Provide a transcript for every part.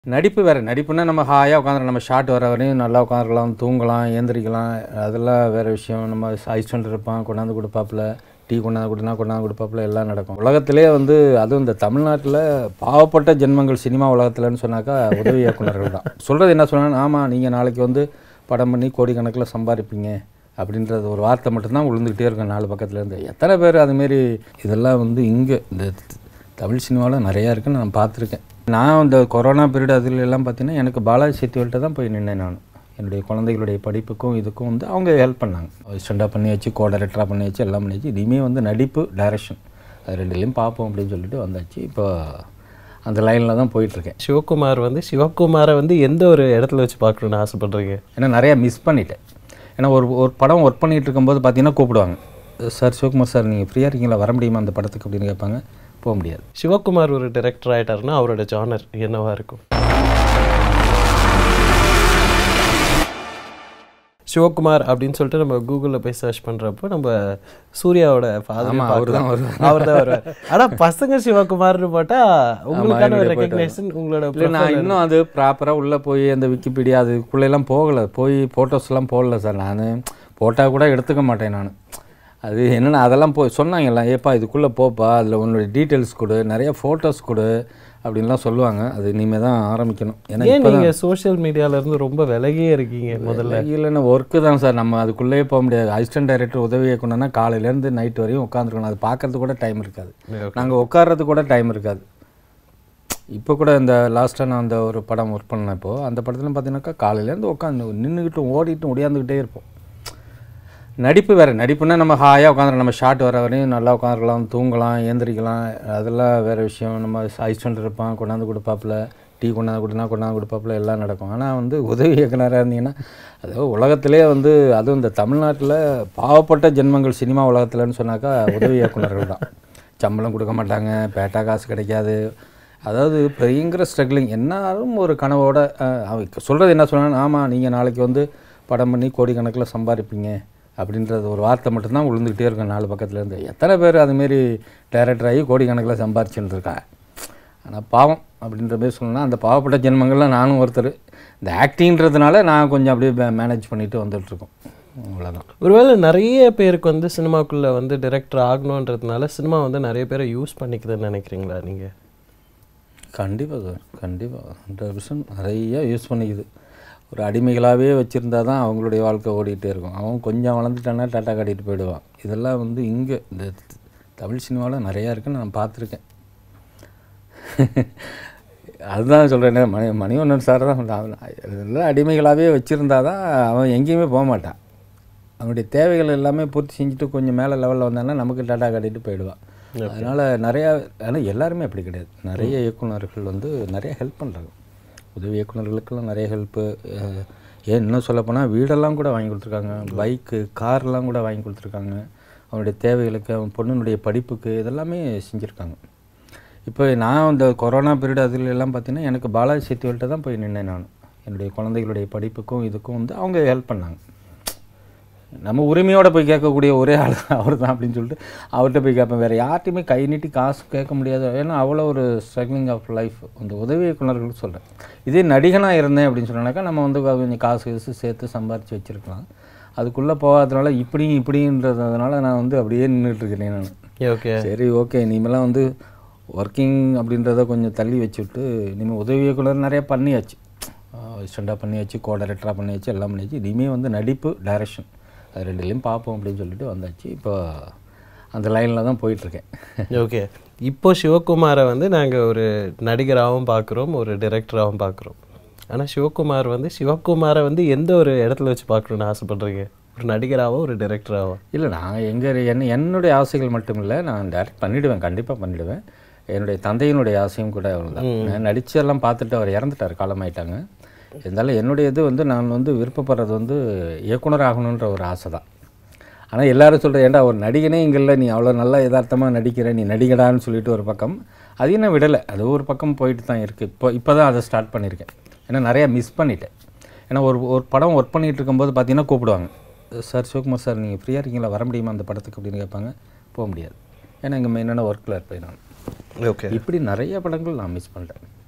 நடிப்பு வேறு நடிப்புனா நம்ம ஹாயாக உட்காந்துரு நம்ம ஷாட் வர வரையும் நல்லா உட்காந்துருக்கலாம் தூங்கலாம் ஏந்திரிக்கலாம் அதெல்லாம் வேறு விஷயம் நம்ம ஐஸ்டண்ட் இருப்பான் கொண்டாந்து கொடுப்பாப்புல டீ கொண்டாந்து கொடுனா கொண்டாந்து கொடுப்பாப்புல எல்லாம் நடக்கும் உலகத்திலே வந்து அதுவும் இந்த தமிழ்நாட்டில் பாவப்பட்ட ஜென்மங்கள் சினிமா உலகத்தில்னு சொன்னாக்கா உதவி இயக்குனர்கள் தான் சொல்கிறது என்ன சொன்னா ஆமாம் நீங்கள் நாளைக்கு வந்து படம் பண்ணி கோடிக்கணக்கில் சம்பாதிப்பீங்க அப்படின்றது ஒரு வார்த்தை மட்டும்தான் விழுந்துக்கிட்டே இருக்கும் நாலு பக்கத்துலேருந்து எத்தனை பேர் அதுமாரி இதெல்லாம் வந்து இங்கே இந்த தமிழ் சினிமாவில் நிறையா இருக்குன்னு நான் பார்த்துருக்கேன் நான் இந்த கொரோனா பீரியட் அதில் எல்லாம் பார்த்தீங்கன்னா எனக்கு பாலாஜி செட்டிவல்கிட்ட தான் போய் நின்னேன் நான் என்னுடைய குழந்தைகளுடைய படிப்புக்கும் இதுக்கும் வந்து அவங்க ஹெல்ப் பண்ணாங்க ஸ்டண்டாக பண்ணி வச்சு கோ டைரக்டராக பண்ணி வச்சு எல்லாம் பண்ணி வச்சு இனிமேல் வந்து நடிப்பு டைரக்ஷன் அது ரெண்டுலேயும் பார்ப்போம் அப்படின்னு சொல்லிட்டு வந்தாச்சு இப்போ அந்த லைனில் தான் போயிட்டுருக்கேன் சிவகுமார் வந்து சிவகுமாரை வந்து எந்த ஒரு இடத்துல வச்சு பார்க்கணுன்னு ஆசைப்படுறீங்க ஏன்னா நிறையா மிஸ் பண்ணிட்டேன் ஏன்னா ஒரு ஒரு படம் ஒர்க் பண்ணிகிட்டு இருக்கும்போது பார்த்தீங்கன்னா கூப்பிடுவாங்க சார் சிவகுமார் சார் நீங்கள் ஃப்ரீயாக இருக்கீங்களா வர முடியுமா அந்த படத்துக்கு அப்படின்னு கேட்பாங்க போக முடியாது சிவகுமார் ஒரு டைரக்டர் ஆயிட்டாருன்னா அவரோட ஜானர் என்னவா இருக்கும் சிவகுமார் அப்படின்னு சொல்லிட்டு நம்ம கூகுளில் போய் சர்ச் பண்ணுறப்போ நம்ம சூர்யாவோட ஃபாதர் ஆமா, அவர்தான் வருவார். அவர் தான் வருவார் ஆனால் பசங்க சிவகுமார்னு போட்டால் உங்களுக்கான ஒரு என்னுடைய போயிட்டு ரெக்கக்னேஷன் உங்களோட இல்லை நான் இன்னும் அது ப்ராப்பராக உள்ளே போய் அந்த விக்கிபீடியா அதுக்குள்ளெல்லாம் போகலை போய் ஃபோட்டோஸ்லாம் போடல சார் நான் போட்டால் கூட எடுத்துக்க மாட்டேன் நான் அது என்னென்னா அதெல்லாம் போய் சொன்னாங்கல்ல ஏப்பா இதுக்குள்ளே போப்பா அதில் உன்னுடைய டீட்டெயில்ஸ் கொடு நிறைய ஃபோட்டோஸ் கொடு அப்படின்லாம் சொல்லுவாங்க அது இனிமேல் தான் ஆரம்பிக்கணும் ஏன்னா ஏன் நீங்கள் சோஷியல் மீடியாவிலேருந்து ரொம்ப விலகியே இருக்கீங்க முதல்ல இல்லைன்னா ஒர்க்கு தான் சார் நம்ம அதுக்குள்ளேயே போக முடியாது அசிஸ்டன்ட் டைரக்டர் உதவி இயக்குனர்னா காலையிலேருந்து நைட் வரையும் உட்காந்துருக்கணும் அது பார்க்கறதுக்கு கூட டைம் இருக்காது நாங்கள் உட்கார்றதுக்கு கூட டைம் இருக்காது இப்போ கூட இந்த லாஸ்ட்டாக நான் அந்த ஒரு படம் ஒர்க் பண்ணேன் இப்போது அந்த படத்தில் பார்த்தீங்கன்னாக்கா காலையிலேருந்து உட்காந்து நின்றுக்கிட்டும் ஓடிட்டும் ஒடியாந்துக்கிட்டே இருப்போம் நடிப்பு வேறு நடிப்புனா நம்ம ஹாயாக உட்காந்துரு நம்ம ஷாட் வர வரையும் நல்லா உட்காந்துருக்கலாம் தூங்கலாம் ஏந்திரிக்கலாம் அதெல்லாம் வேறு விஷயம் நம்ம ஐஸ்டண்ட் இருப்பான் கொண்டாந்து கொடுப்பாப்புல டீ கொண்டாந்து கொடுனா கொண்டாந்து கொடுப்பாப்புல எல்லாம் நடக்கும் ஆனால் வந்து உதவி இயக்குனராக இருந்தீங்கன்னா அதாவது உலகத்திலே வந்து அதுவும் இந்த தமிழ்நாட்டில் பாவப்பட்ட ஜென்மங்கள் சினிமா உலகத்தில்னு சொன்னாக்கா உதவி இயக்குனர்கள் தான் சம்பளம் கொடுக்க மாட்டாங்க பேட்டா காசு கிடைக்காது அதாவது பயங்கர ஸ்ட்ரகிளிங் என்னாலும் ஒரு கனவோட அஹ், அவ சொல்கிறது என்ன சொன்னா ஆமாம் நீங்கள் நாளைக்கு வந்து படம் பண்ணி கோடிக்கணக்கில் சம்பாதிப்பீங்க அப்படின்றது ஒரு வார்த்தை மட்டும்தான் விழுந்துக்கிட்டே இருக்கும் நாலு பக்கத்துலேருந்து எத்தனை பேர் அதுமாரி டைரக்டர் ஆகி கோடிக்கணக்கில் சம்பாரிச்சுட்டு இருக்காங்க ஆனால் பாவம் அப்படின்ற மாதிரி சொல்லணும்னா அந்த பாவப்பட்ட ஜென்மங்களில் நானும் ஒருத்தர் இந்த ஆக்டிங்கிறதுனால நான் கொஞ்சம் அப்படியே மேனேஜ் பண்ணிட்டு வந்துட்டுருக்கோம் அவ்வளோதான் ஒருவேளை நிறைய பேருக்கு வந்து சினிமாக்குள்ளே வந்து டைரக்டர் ஆகணுன்றதுனால சினிமா வந்து நிறைய பேரை யூஸ் பண்ணிக்குதுன்னு நினைக்கிறீங்களா நீங்கள் கண்டிப்பாக சார் கண்டிப்பாக ஹண்ட்ரட் பர்சன்ட் நிறைய யூஸ் பண்ணிக்குது ஒரு அடிமைகளாகவே வச்சுருந்தா தான் அவங்களுடைய வாழ்க்கை ஓடிட்டே இருக்கும் அவன் கொஞ்சம் வளர்ந்துட்டானா டாட்டா காட்டிட்டு போயிடுவான் இதெல்லாம் வந்து இங்கே இந்த தமிழ் சினிமாவில் நிறையா இருக்குன்னு நான் பார்த்துருக்கேன் அதுதான் சொல்கிறேன் மணி மணிவண்ணன் சார் தான் சொல்றான். அவன் இதெல்லாம் அடிமைகளாகவே வச்சுருந்தா தான் அவன் எங்கேயுமே போக மாட்டான் அவனுடைய தேவைகள் எல்லாமே பூர்த்தி செஞ்சுட்டு கொஞ்சம் மேலே லெவலில் வந்தான்னா நமக்கு டாட்டா காட்டிட்டு போயிடுவான் அதனால் நிறையா ஆனால் எல்லாருமே அப்படி கிடையாது நிறைய இயக்குனர்கள் வந்து நிறைய ஹெல்ப் பண்ணுறாங்க உதவி இயக்குனர்களுக்கெல்லாம் நிறைய ஹெல்ப்பு ஏன் இன்னும் சொல்லப்போனால் வீடெல்லாம் கூட வாங்கி கொடுத்துருக்காங்க பைக்கு கார்லாம் கூட வாங்கி கொடுத்துருக்காங்க அவனுடைய தேவைகளுக்கு அவன் பொண்ணுனுடைய படிப்புக்கு இதெல்லாமே செஞ்சுருக்காங்க இப்போ நான் இந்த கொரோனா பீரியட் அதில் எல்லாம் பார்த்தீங்கன்னா எனக்கு பாலாஜி செட்டிவல்கிட்ட தான் போய் நின்னேன் நான் என்னுடைய குழந்தைகளுடைய படிப்புக்கும் இதுக்கும் வந்து அவங்க ஹெல்ப் பண்ணாங்க நம்ம உரிமையோட போய் கேட்கக்கூடிய ஒரே ஆள் அவர் தான் அப்படின்னு சொல்லிட்டு அவர்கிட்ட போய் கேட்பேன் வேறு யார்ட்டையுமே கை நீட்டி காசு கேட்க முடியாது ஏன்னா அவ்வளோ ஒரு ஸ்ட்ரகிளிங் ஆஃப் லைஃப் அந்த உதவி இயக்குனர்கள் சொல்கிறேன் இதே நடிகனாக இருந்தேன் அப்படின்னு சொன்னாக்கா நம்ம வந்து கொஞ்சம் காசு கீசு சேர்த்து சம்பாரித்து வச்சுருக்கலாம் அதுக்குள்ளே போகாதனால இப்படி இப்படின்றதுனால நான் வந்து அப்படியே நின்றுட்டு இருக்கிறேன் நான் ஓகே சரி ஓகே இனிமேலாம் வந்து ஒர்க்கிங் அப்படின்றத கொஞ்சம் தள்ளி வச்சுட்டு இனிமேல் உதவி இயக்குனர் நிறைய பண்ணியாச்சு ஸ்டண்டாக பண்ணியாச்சு கோ டைரக்டராக பண்ணியாச்சு எல்லாம் பண்ணியாச்சு இனிமேல் வந்து நடிப்பு டைரக்ஷன் அது ரெண்டுலேயும் பார்ப்போம் அப்படின்னு சொல்லிட்டு வந்தாச்சு இப்போ அந்த லைனில் தான் போயிட்டுருக்கேன் ஓகே இப்போ சிவகுமாரை வந்து நாங்கள் ஒரு நடிகராகவும் பார்க்குறோம் ஒரு டைரக்டராகவும் பார்க்குறோம் ஆனால் சிவகுமார் வந்து சிவகுமாரை வந்து எந்த ஒரு இடத்துல வச்சு பார்க்கணுன்னு ஆசைப்படுறீங்க ஒரு நடிகராவோ ஒரு டைரக்டராவோ இல்லை நான் எங்கள் என்ன என்னுடைய ஆசைகள் மட்டும் இல்லை நான் டேரக்ட் பண்ணிவிடுவேன் கண்டிப்பாக பண்ணிவிடுவேன் என்னுடைய தந்தையினுடைய ஆசையும் கூட அவ்வளோதான் நான் நடிச்சு எல்லாம் பார்த்துட்டு அவர் இறந்துட்டார் காலமாயிட்டாங்க இருந்தாலும் என்னுடைய இது வந்து நான் வந்து விருப்பப்படுறது வந்து இயக்குனர் ஆகணுன்ற ஒரு ஆசை தான் ஆனால் எல்லாரும் சொல்கிற ஏன்டா ஒரு நடிகனே இங்கே இல்லை நீ அவ்வளோ நல்லா யதார்த்தமாக நடிக்கிற நீ நடிகடான்னு சொல்லிட்டு ஒரு பக்கம் அதையும் நான் விடலை அது ஒரு பக்கம் போயிட்டு தான் இருக்குது இப்போ இப்போ தான் அதை ஸ்டார்ட் பண்ணியிருக்கேன் ஏன்னா நிறையா மிஸ் பண்ணிட்டேன் ஏன்னா ஒரு ஒரு படம் ஒர்க் பண்ணிகிட்டு இருக்கும்போது பார்த்தீங்கன்னா கூப்பிடுவாங்க சார் சிவகுமார் சார் நீங்கள் ஃப்ரீயாக இருக்கீங்களா வர முடியுமா அந்த படத்துக்கு அப்படின்னு கேட்பாங்க போக முடியாது ஏன்னா இங்கே மெயினான ஒர்க்கில் இருப்பேன் நான் ஓகே இப்படி நிறைய படங்கள் நான் மிஸ் பண்ணிட்டேன்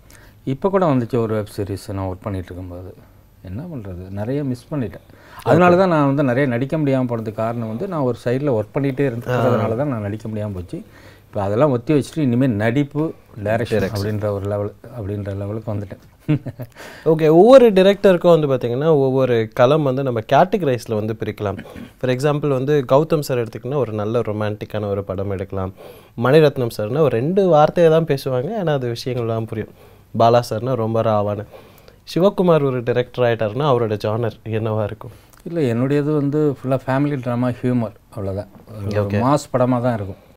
இப்போ கூட வந்துச்சு ஒரு வெப் சீரிஸ் நான் ஒர்க் பண்ணிட்டு இருக்கும்போது என்ன பண்ணுறது நிறைய மிஸ் பண்ணிட்டேன் அதனால தான் நான் வந்து நிறைய நடிக்க முடியாமல் போனதுக்கு காரணம் வந்து நான் ஒரு சைடில் ஒர்க் பண்ணிகிட்டே இருந்ததுனால தான் நான் நடிக்க முடியாமல் போச்சு இப்போ அதெல்லாம் ஒத்தி வச்சுட்டு இனிமேல் நடிப்பு டைரக்ஷன் அப்படின்ற ஒரு லெவல் அப்படின்ற லெவலுக்கு வந்துட்டேன் ஓகே ஒவ்வொரு டிரெக்டருக்கும் வந்து பார்த்தீங்கன்னா ஒவ்வொரு களம் வந்து நம்ம கேட்டகரைஸில் வந்து பிரிக்கலாம் ஃபார் எக்ஸாம்பிள் வந்து கௌதம் சார் எடுத்துக்கினா ஒரு நல்ல ரொமான்டிக்கான ஒரு படம் எடுக்கலாம் மணிரத்னம் சார்னா ஒரு ரெண்டு வார்த்தையை தான் பேசுவாங்க ஆனால் அது விஷயங்கள்லாம் புரியும் பாலா சார்னா ரொம்ப ராவான சிவகுமார் ஒரு டிரெக்டர் ஆகிட்டாருன்னா அவரோட ஜானர் என்னவா இருக்கும் இல்லை என்னுடையது வந்து ஃபுல்லாக ஃபேமிலி ட்ராமா ஹியூமர் அவ்வளோதான் மாஸ் படமாக தான் இருக்கும்